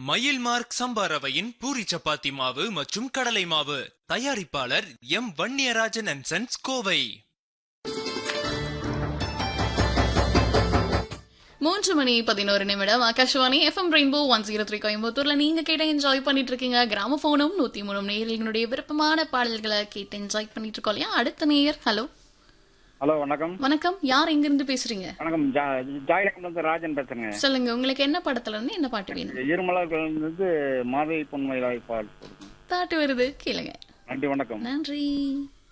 மயில் மார்க் சம்பா ரவையின் பூரி சப்பாத்தி மாவு மற்றும் கடலை மாவு தயாரிப்பாளர் M Vanniyarajan and sons Kovai மூன்று மணி பதினோரு நிமிடம் Akashvani FM rainbow one zero three கோயம்புத்தூர்ல நீங்க கேட்ட என்ஜாய் பண்ணிட்டு இருக்கீங்க கிராமபோனும் நூத்தி மூணு நேயர்களுடைய விருப்பமான பாடல்களை கேட்டு என்ஜாய் பண்ணிட்டு இருக்கோம் இல்லையா அடுத்த நேயர் ஹலோ ஹலோ வணக்கம் வணக்கம் யார் எங்க இருந்து பேசுறீங்க வணக்கம் ஜாயிலக்கம் வந்து ராஜன் பேசுறேங்க சொல்லுங்க உங்களுக்கு என்ன படத்துல இருந்து என்ன பாட்டு வேணும் இருமலர்கள் வந்து மாதவி பொன்மயிலாய் பால் கொடுங்க பாட்டு வருது கேளுங்க நன்றி வணக்கம் நன்றி